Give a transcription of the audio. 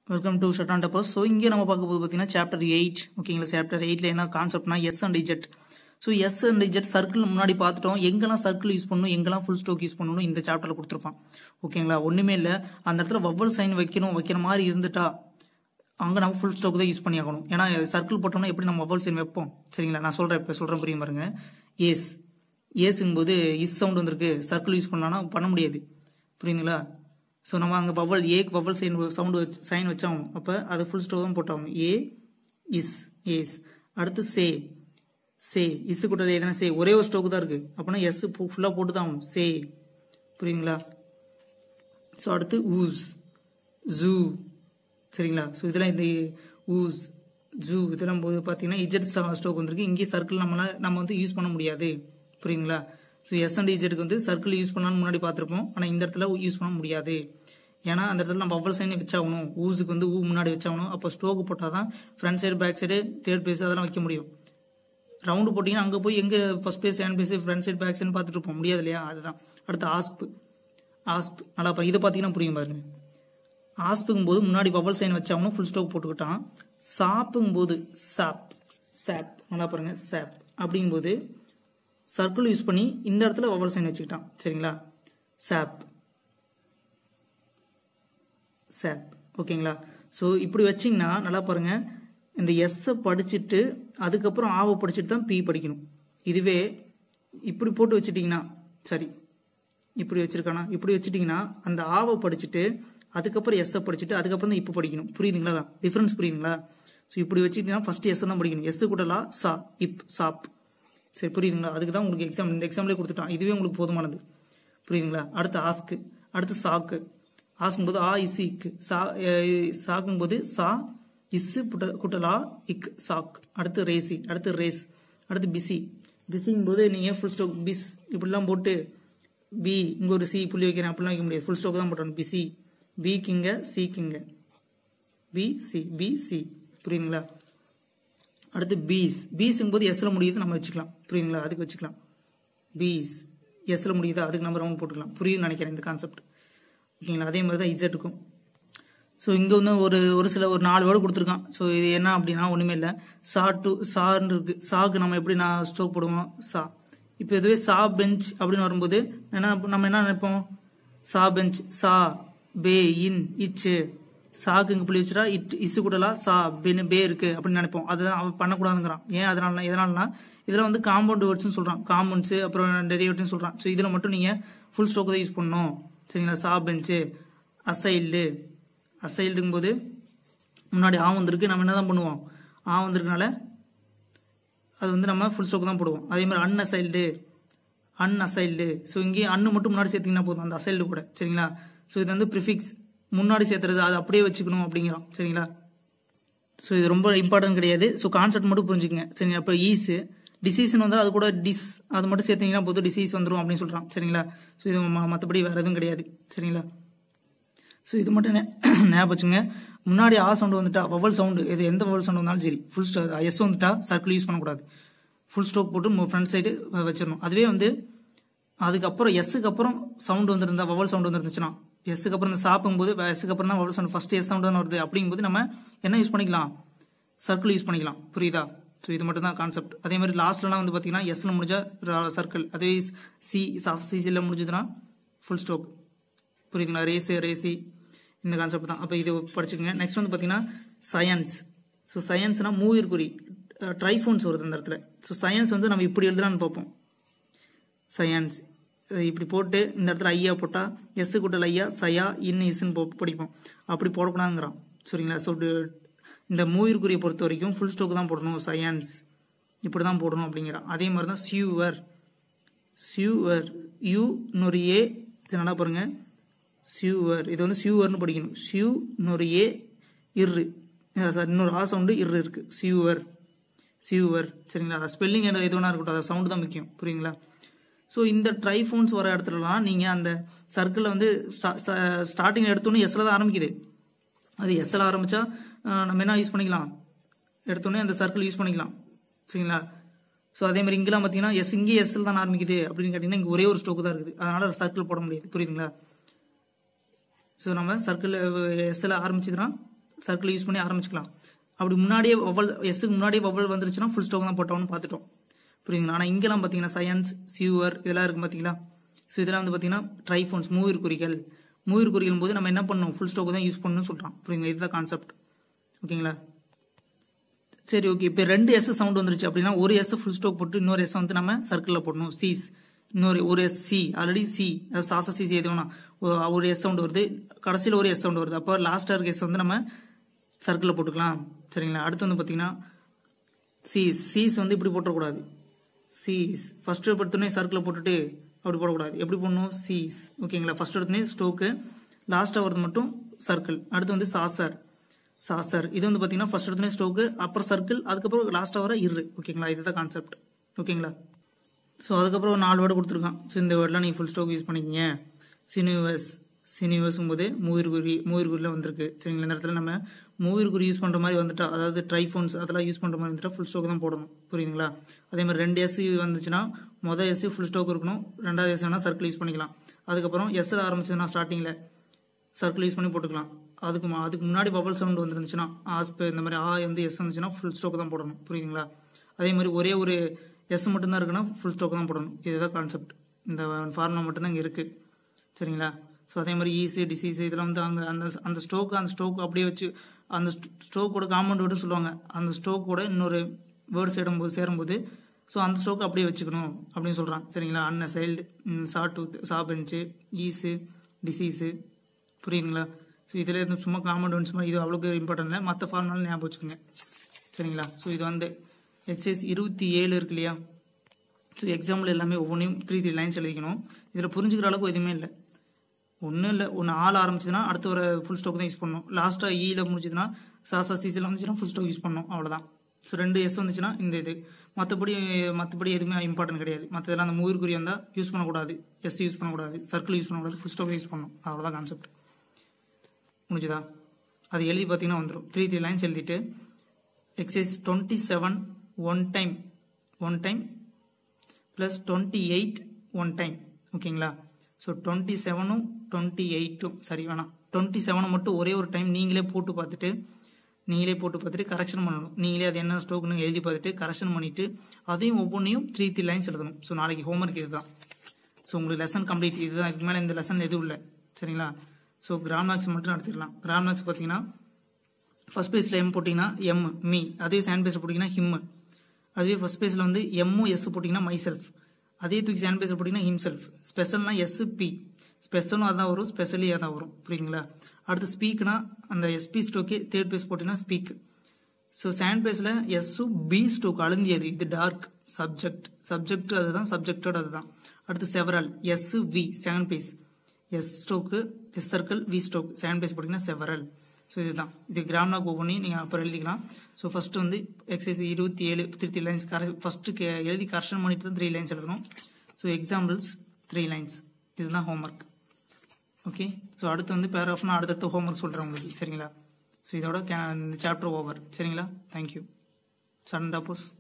welcome to shorthand toppers so இங்கே நம்ம பார்க்க போது பார்த்தீங்கன்னா சாப்டர் எயிட் ஓகேங்களா சாப்டர் எயிட்டில் என்ன கான்செப்ட்னா S and Z so S and Z circle முன்னாடி பார்த்துட்டோம் எங்கெல்லாம் சர்க்கிள் யூஸ் பண்ணணும் எங்கெல்லாம் ஃபுல் ஸ்டோக் யூஸ் பண்ணணும் இந்த சாப்டரில் கொடுத்துருப்பான் ஓகேங்களா ஒன்றுமே இல்லை அந்த இடத்துல வவ்வல் சைன் வைக்கணும் வைக்கிற மாதிரி இருந்துட்டா அங்கே நம்ம ஃபுல் ஸ்டோக் தான் யூஸ் பண்ணி ஆகணும் ஏன்னா சர்க்கிள் போட்டோம்னா எப்படி நம்ம வவ்வல் சைன் வைப்போம் சரிங்களா நான் சொல்கிறேன் இப்போ சொல்கிறேன் புரியும் பாருங்க ஏஸ் ஏஸுங்கும் போது இஸ் சவுண்ட் வந்திருக்கு சர்க்கிள் யூஸ் பண்ணலாம்னா பண்ண முடியாது புரியுதுங்களா ஸோ நம்ம அங்கே வவ்வல் ஏக்கு வவ்வல் சைன் சவுண்டு வச்சு சைன் வச்சாகணும் அப்போ அதை ஃபுல் ஸ்டோக் தான் போட்டாகணும் ஏ இஸ் ஏஸ் அடுத்து சே சே இஸ் கூட்டது எதனா சே ஒரே ஒரு ஸ்டோக்கு தான் இருக்குது அப்படின்னா எஸ் ஃபுல்லாக போட்டு தான் ஆகணும் சே புரியுதுங்களா ஸோ அடுத்து ஊஸ் ஜூ சரிங்களா ஸோ இதெல்லாம் இந்த ஊஸ் ஜூ இதெல்லாம் போது பார்த்தீங்கன்னா இஜெட் ஸ்டோக் வந்திருக்கு இங்கே சர்க்கிள் நம்மளால் நம்ம வந்து யூஸ் பண்ண முடியாது புரியுங்களா ஸோ எஸ் அண்ட் இஜெட்டுக்கு வந்து சர்க்கிள் யூஸ் பண்ணலாம்னு முன்னாடி பார்த்துருப்போம் ஆனால் இந்த இடத்துல யூஸ் பண்ண முடியாது ஏன்னா அந்த இடத்துல நம்ம அவ்வளோ சைன் வச்சாகணும் ஊஸுக்கு வந்து ஊ முன்னாடி வச்சாகணும் அப்போ ஸ்டோக்கு போட்டால் தான் front side back side third place அதெல்லாம் வைக்க முடியும் ரவுண்டு போட்டிங்கன்னா அங்கே போய் எங்கே first place second place front side back side பார்த்துட்டு இருப்போம் முடியாது இல்லையா அதுதான் அடுத்து ஆஸ்ப் ஆஸ்ப் நல்லா பாரு இதை பார்த்தீங்கன்னா புரியும் பாருங்க ஆஸ்புங்கும் போது முன்னாடி பபல் சைன் வச்சாகணும் ஃபுல் ஸ்டோக் போட்டுக்கிட்டான் சாப்புங்கும் போது சாப் சாப் நல்லா பாருங்க சாப் அப்படிங்கும்போது சர்க்கிள் யூஸ் பண்ணி இந்த இடத்துல வவல் சைன் வச்சுக்கிட்டான் சரிங்களா சாப் சாப் ஓகேங்களா ஸோ இப்படி வச்சிங்கன்னா நல்லா பாருங்க இந்த எஸ்ஸை படிச்சுட்டு அதுக்கப்புறம் ஆவை படிச்சுட்டு தான் பி படிக்கணும் இதுவே இப்படி போட்டு வச்சுட்டிங்கன்னா சரி இப்படி வச்சிருக்கானா இப்படி வச்சுட்டிங்கன்னா அந்த ஆவை படிச்சுட்டு அதுக்கப்புறம் எஸ்ஸை படிச்சுட்டு அதுக்கப்புறம் தான் இப்போ படிக்கணும் புரியுதுங்களா டிஃப்ரென்ஸ் புரியுதுங்களா ஸோ இப்படி வச்சுக்கிட்டீங்கன்னா ஃபர்ஸ்ட் எஸ் தான் படிக்கணும் எஸ் கூடலா சா இப் சாப் சரி புரியுதுங்களா அதுக்கு தான் உங்களுக்கு எக்ஸாம் இந்த எக்ஸாம்லேயே கொடுத்துட்டான் இதுவே உங்களுக்கு போதுமானது புரியுதுங்களா அடுத்து ஆஸ்க்கு அடுத்து சாக்கு ஆஸ்க்கும் போது ஆ இஸ் இக்கு சா சாக்கும் போது சா இஸ்ஸு புட்ட குட்டலா இக் சாக் அடுத்து ரேசி அடுத்து ரேஸ் அடுத்து பிசி பிசிங்கும் போது நீங்கள் ஃபுல் ஸ்டாக் பிஸ் இப்படிலாம் போட்டு பி இங்கே ஒரு சி புள்ளி வைக்கிறேன் அப்படிலாம் வைக்க முடியாது ஃபுல் ஸ்டாக் தான் போட்டணும் பிசி பிக்குங்க சிக்குங்க பி சி பி சி புரியுதுங்களா அடுத்து பீஸ் பீஸுங்கும் போது எஸ்ல முடியுது நம்ம வச்சுக்கலாம் புரியுதுங்களா அதுக்கு வச்சுக்கலாம் பீஸ் எஸ்ல முடியுதா அதுக்கு நம்ம ரவுண்ட் போட்டுக்கலாம் புரியுதுன்னு நினைக்கிறேன் இந்த கான்செப்ட் ஓகேங்களா அதே மாதிரி தான் இஜெட்டுக்கும் ஸோ இங்கே வந்து ஒரு ஒரு சில ஒரு நாலு வேர்டு கொடுத்துருக்கான் ஸோ இது என்ன அப்படின்னா ஒன்றுமே இல்லை சா டு சான்னு இருக்கு சாக்கு நம்ம எப்படி நான் ஸ்டோக் போடுவோம் சா இப்போ இதுவே சா பெஞ்ச் அப்படின்னு வரும்போது என்ன நம்ம என்ன நினைப்போம் சா பெஞ்ச் சா பே இன் இச்சு சாக்கு இங்கே புள்ளி வச்சுட்டா இட் இசு கூடலாம் சா பெனு பே இருக்கு அப்படின்னு நினைப்போம் அதுதான் அவன் பண்ணக்கூடாதுங்கிறான் ஏன் அதனால எதனாலனா இதில் வந்து காம்பவுண்ட் வேர்ட்ஸ்னு சொல்கிறான் காம்பவுண்ட்ஸு அப்புறம் டெரிவேட்டிவ்னு சொல்கிறான் ஸோ இதில் மட்டும் நீங்கள் ஃபுல் ஸ்டோக் தான் யூஸ் பண்ணணும் சரிங்களா சா பெஞ்சு அசைல்டு அசைல்டுங்கும் போது முன்னாடி ஆ வந்திருக்கு நம்ம என்ன தான் பண்ணுவோம் ஆ வந்திருக்கனால அது வந்து நம்ம ஃபுல் ஸ்டோக் தான் போடுவோம் அதே மாதிரி அன் அசைல்டு அன் அசைல்டு ஸோ இங்கே அன்னு மட்டும் முன்னாடி சேர்த்திங்கன்னா போதும் அந்த அசைல்டு கூட சரிங்களா ஸோ இது வந்து ப்ரிஃபிக்ஸ் முன்னாடி சேர்த்துறது அதை அப்படியே வச்சுக்கணும் அப்படிங்கிறோம் சரிங்களா ஸோ இது ரொம்ப இம்பார்ட்டன்ட் கிடையாது ஸோ கான்செப்ட் மட்டும் புரிஞ்சுக்கங்க சரிங்களா இப்போ ஈஸு டிசீஸ்னு வந்து அது கூட டிஸ் அது மட்டும் சேர்த்தீங்கன்னா போதும் டிசீஸ் வந்துடும் அப்படின்னு சொல்கிறான் சரிங்களா ஸோ இது மற்றபடி வேறு எதுவும் கிடையாது சரிங்களா ஸோ இது மட்டும் ஞாபகம் வச்சுங்க முன்னாடி ஆ சவுண்டு வந்துட்டா வவல் சவுண்டு இது எந்த வவல் சவுண்டு வந்தாலும் சரி ஃபுல் எஸ் வந்துட்டா சர்க்கிள் யூஸ் பண்ணக்கூடாது ஃபுல் ஸ்டோக் போட்டு ஃப்ரண்ட் சைடு வச்சிடணும் அதுவே வந்து அதுக்கப்புறம் எஸ்ஸுக்கு அப்புறம் சவுண்டு வந்துருந்தா வவல் சவுண்டு வந்துருந்துச்சுன்னா எஸ்ஸுக்கு அப்புறம் இந்த சாப்பிடும் போது எஸ்ஸுக்கு அப்புறம் தான் vowel sound first S sound தான் வருது அப்படிங்கும்போது நம்ம என்ன யூஸ் பண்ணிக்கலாம் சர்க்கிள் யூஸ் பண்ணிக்கலாம் புரியுதா ஸோ இது மட்டும் தான் கான்செப்ட் அதே மாதிரி லாஸ்ட்லலாம் வந்து பார்த்தீங்கன்னா எஸ்ல முடிஞ்சா சர்க்கிள் அதே சி சிசியில் முடிஞ்சதுன்னா ஃபுல் ஸ்டோக் புரியுதுங்களா ரேஸு ரேசி இந்த கான்செப்ட் தான் அப்போ இது படிச்சுக்கோங்க நெக்ஸ்ட் வந்து பார்த்தீங்கன்னா சயின்ஸ் ஸோ சயின்ஸ்னா மூவிர் குறி ட்ரைஃபோன்ஸ் வருது அந்த இடத்துல ஸோ சயின்ஸ் வந்து நம்ம இப்படி எழுதுறான்னு பார்ப்போம் சயின்ஸ் இப்படி போட்டு இந்த இடத்துல ஐயா போட்டால் எஸ் கூட்டல் ஐயா சயா இன்னு இஸ்ன்னு போ படிப்போம் அப்படி போடக்கூடாதுங்கிறான் சரிங்களா ஸோ இந்த மூவிற்குரிய பொறுத்த வரைக்கும் ஃபுல் ஸ்டோக் தான் போடணும் சயின்ஸ் இப்படி தான் போடணும் அப்படிங்கிறான் அதே மாதிரி தான் சியூவர் சியூவர் யூ இன்னொரு ஏ இது நல்லா பாருங்க சியூவர் இது வந்து சியூவர்னு படிக்கணும் சியூ இன்னொரு ஏ இரு இன்னொரு ஆ சவுண்டு இரு இருக்கு சியூவர் சியூவர் சரிங்களா ஸ்பெல்லிங் எது வேணா இருக்கட்டும் அது சவுண்டு தான் முக்கியம் புரியுங்களா ஸோ இந்த ட்ரைஃபோன்ஸ் வர இடத்துலலாம் நீங்கள் அந்த சர்க்கிளில் வந்து ஸ்டார்டிங் எடுத்தோன்னே எஸ்ல தான் ஆரம்பிக்குது அது எஸ்ல ஆரம்பிச்சா நம்ம என்ன யூஸ் பண்ணிக்கலாம் எடுத்தோடனே அந்த சர்க்கிள் யூஸ் பண்ணிக்கலாம் சரிங்களா ஸோ அதே மாதிரி இங்கெல்லாம் பார்த்தீங்கன்னா எஸ் இங்கே எஸ்ல தான் ஆரம்பிக்குது அப்படின்னு கேட்டிங்கன்னா இங்கே ஒரே ஒரு ஸ்டோக்கு தான் இருக்குது அதனால சர்க்கிள் போட முடியாது புரியுதுங்களா ஸோ நம்ம சர்க்கிள் எஸ்ல ஆரம்பிச்சதுன்னா சர்க்கிள் யூஸ் பண்ணி ஆரம்பிச்சுக்கலாம் அப்படி முன்னாடியே வவல் எஸ்ஸுக்கு முன்னாடியே வவல் வந்துருச்சுன்னா ஃபுல் ஸ்டாக் தான் போட்டோம்னு பார்த்துட்டோம் புரியுதுங்களா ஆனால் இங்கெல்லாம் பார்த்தீங்கன்னா சயன்ஸ் சியூவர் இதெல்லாம் இருக்கு பார்த்தீங்களா ஸோ இதெல்லாம் வந்து பார்த்தீங்கன்னா ட்ரைஃபோன்ஸ் மூவிர் குறிகள் மூவிர் குறிகள் போது நம்ம என்ன பண்ணணும் ஃபுல் ஸ்டாக் தான் யூஸ் பண்ணணும்னு சொல்கிறோம் புரியுங்களா இதுதான் கான்செப்ட் ஓகேங்களா சரி ஓகே இப்போ ரெண்டு எஸ் சவுண்ட் வந்துருச்சு அப்படின்னா ஒரு எஸ் ஃபுல் ஸ்டாக் போட்டு இன்னொரு எஸ் வந்து நம்ம சர்க்கிளில் போடணும் சீஸ் இன்னொரு ஒரு எஸ் சி ஆல்ரெடி சி சாச சி எது வேணா ஒ- ஒரு எஸ் சவுண்ட் வருது கடைசியில் ஒரு எஸ் சவுண்ட் வருது அப்போ லாஸ்ட்டாக இருக்க எஸ் வந்து நம்ம சர்க்கிளில் போட்டுக்கலாம் சரிங்களா அடுத்து வந்து பார்த்தீங்கன்னா சீஸ் சீஸ் வந்து இப்படி போட்டக்கூடாது சீஸ் ஃபர்ஸ்ட் எடுத்தோடனே சர்க்கிளில் போட்டுட்டு அப்படி போடக்கூடாது எப்படி போடணும் சீஸ் ஓகேங்களா ஃபர்ஸ்ட் எடுத்தோடனே ஸ்டோக்கு லாஸ்ட்டாக வரது மட்டும் சர்க்கிள் அடுத்து வந்து சாசர் சாசர் இது வந்து பார்த்தீங்கன்னா ஃபர்ஸ்ட் எடுத்தோடனே ஸ்டோக்கு அப்புறம் சர்க்கிள் அதுக்கப்புறம் லாஸ்ட்டாக வர இரு ஓகேங்களா இதுதான் கான்செப்ட் ஓகேங்களா ஸோ அதுக்கப்புறம் ஒரு நாலு வேர்டு கொடுத்துருக்கான் ஸோ இந்த வேர்டெலாம் நீங்கள் ஃபுல் ஸ்டாக் யூஸ் பண்ணிக்கிங்க சினிவஸ் சினிவஸும் போது மூவிர் குறி மூவிர் குறியில் வந்திருக்கு சரிங்களா இந்த இடத்துல நம்ம மூவிர் குறி யூஸ் பண்ணுற மாதிரி வந்துட்டா அதாவது ட்ரைஃபோன்ஸ் அதெல்லாம் யூஸ் பண்ணுற மாதிரி வந்துட்டா ஃபுல் ஸ்டாக் தான் போடணும் புரியுதுங்களா அதே மாதிரி ரெண்டு எஸ் வந்துச்சுன்னா மொதல் எஸ் ஃபுல் ஸ்டாக் இருக்கணும் ரெண்டாவது எஸ் வேணால் சர்க்கிள் யூஸ் பண்ணிக்கலாம் அதுக்கப்புறம் எஸ் ஆரம்பிச்சதுன்னா ஸ்டார்டிங்கில் சர்க்கிள் யூஸ் பண்ணி போட்டுக்கலாம் அதுக்கு மு- அதுக்கு முன்னாடி பபல் சவுண்ட் வந்துருந்துச்சுன்னா ஆஸ்பே இந்த மாதிரி ஆ வந்து எஸ் வந்துச்சுன்னா ஃபுல் ஸ்டாக் தான் போடணும் புரியுதுங்களா அதே மாதிரி ஒரே ஒரு எஸ் மட்டும்தான் இருக்குன்னா ஃபுல் ஸ்டாக் தான் போடணும் இதுதான் கான்செப்ட் இந்த ஃபார்முலா மட்டும்தான் இங்கே இருக்குது சரிங்களா ஸோ அதே மாதிரி ஈஸி டிசீஸ் இதெல்லாம் வந்து அங்கே அந்த அந்த ஸ்டோக்கு அந்த ஸ்டோக் அப்படியே வச்சு அந்த ஸ்டோக்கோட காம்பவுண்ட் வேர்டு சொல்லுவாங்க அந்த ஸ்டோக்கோட இன்னொரு வேர்டு சேரும்போது சேரும்போது ஸோ அந்த ஸ்டோக் அப்படியே வச்சுக்கணும் அப்படின்னு சொல்கிறான் சரிங்களா அன்ன சைல்டு சா டூத் சா பெஞ்சு ஈஸு டிசீஸு புரியுதுங்களா ஸோ இதில் இருந்து சும்மா காமன் ஒன்ஸ் மாதிரி இது அவ்வளோக்கு இம்பார்ட்டன்ட் இல்லை மற்ற ஃபார்ம்னாலும் ஞாபகம் வச்சுக்கோங்க சரிங்களா ஸோ இது வந்து எக்ஸசைஸ் இருபத்தி ஏழு இருக்கு இல்லையா ஸோ எக்ஸாம்பிள் எல்லாமே ஒவ்வொன்றையும் த்ரீ த்ரீ லைன்ஸ் எழுதிக்கணும் இதில் புரிஞ்சுக்கிற அளவுக்கு எதுவுமே இல்லை ஒன்றும் இல்லை ஒன்று ஆள் ஆரம்பிச்சதுன்னா அடுத்து ஒரு ஃபுல் ஸ்டாக் தான் யூஸ் பண்ணணும் லாஸ்ட்டாக ஈல முடிஞ்சதுன்னா சாசா சீசில் வந்துச்சுன்னா ஃபுல் ஸ்டாக் யூஸ் பண்ணணும் அவ்வளோதான் ஸோ ரெண்டு எஸ் வந்துச்சுன்னா இந்த இது மற்றபடி மற்றபடி எதுவுமே இம்பார்ட்டன்ட் கிடையாது மற்றதெல்லாம் அந்த மூவிர் குறி வந்தால் யூஸ் பண்ணக்கூடாது எஸ் யூஸ் பண்ணக்கூடாது சர்க்கிள் யூஸ் பண்ணக்கூடாது ஃபுல் ஸ்டாக் யூஸ் பண்ணணும் அவ்வளோதான் கான்செப்ட் முடிஞ்சுதா அது எழுதி பார்த்தீங்கன்னா வந்துடும் த்ரீ த்ரீ லைன்ஸ் எழுதிட்டு exercise twenty seven one time one time plus twenty eight one time ஓகேங்களா ஸோ டுவெண்ட்டி செவனும் டுவெண்ட்டி எயிட்டும் சரி வேணாம் டுவெண்ட்டி செவனை மட்டும் ஒரே ஒரு டைம் நீங்களே போட்டு பார்த்துட்டு நீங்களே போட்டு பார்த்துட்டு கரெக்ஷன் பண்ணணும் நீங்களே அது என்ன ஸ்டோக்னு எழுதி பார்த்துட்டு கரெக்ஷன் பண்ணிவிட்டு அதையும் ஒவ்வொன்றையும் த்ரீ த்ரீ லைன்ஸ் எழுதணும் ஸோ நாளைக்கு ஹோம்ஒர்க் இதுதான் ஸோ உங்களுக்கு லெசன் கம்ப்ளீட் இதுதான் இதுக்கு மேலே இந்த லெசன் எதுவும் இல்லை சரிங்களா ஸோ கிராம் மேக்ஸ் மட்டும் நடத்திடலாம் கிராம் மேக்ஸ் பார்த்தீங்கன்னா ஃபர்ஸ்ட் பேஜில் எம் போட்டிங்கன்னா எம் மீ அதே சேண்ட் பேஜ் போட்டிங்கன்னா ஹிம் அதுவே ஃபர்ஸ்ட் பேஜில் வந்து எம்மும் எஸ் போட்டிங்கன்னா மை செல்ஃப் அதே தூக்கி சேண்ட் பேஜ் போட்டிங்கன்னா ஹிம் செல்ஃப் ஸ்பெஷல்னா எஸ் பி ஸ்பெஷலும் அதான் வரும் ஸ்பெஷலி அதான் வரும் புரியுங்களா அடுத்து ஸ்பீக்னா அந்த எஸ்பி ஸ்டோக்கே தேர்ட் பேஜ் போட்டிங்கன்னா ஸ்பீக் ஸோ சாண்ட் பேஸில் எஸ்ஸு பி ஸ்டோக் அழுந்தியது இது டார்க் சப்ஜெக்ட் சப்ஜெக்ட் அதுதான் சப்ஜெக்டோட அதுதான் அடுத்து செவரல் எஸ் வி செகண்ட் பேஸ் S stroke S circle V stroke second பேஸ் போட்டிங்கன்னா செவரல் ஸோ இதுதான் இது கிராம்னாக் ஒவ்வொன்றையும் நீங்கள் அப்புறம் எழுதிக்கலாம் ஸோ ஃபர்ஸ்ட் வந்து எக்ஸசைஸ் இருபத்தி ஏழு த்ரீ த்ரீ லைன்ஸ் கர ஃபஸ்ட்டு கே எழுதி கரெக்ஷன் பண்ணிட்டு தான் த்ரீ லைன்ஸ் எழுதணும் ஸோ எக்ஸாம்பிள்ஸ் த்ரீ லைன்ஸ் இதுதான் ஹோம்ஒர்க் ஓகே ஸோ அடுத்து வந்து பேராஃப்னா அடுத்தடுத்து ஹோம்ஒர்க் சொல்கிறேன் உங்களுக்கு சரிங்களா ஸோ இதோட கே இந்த சாப்டர் ஓவர் சரிங்களா தேங்க்யூ சடன் டாப்போஸ்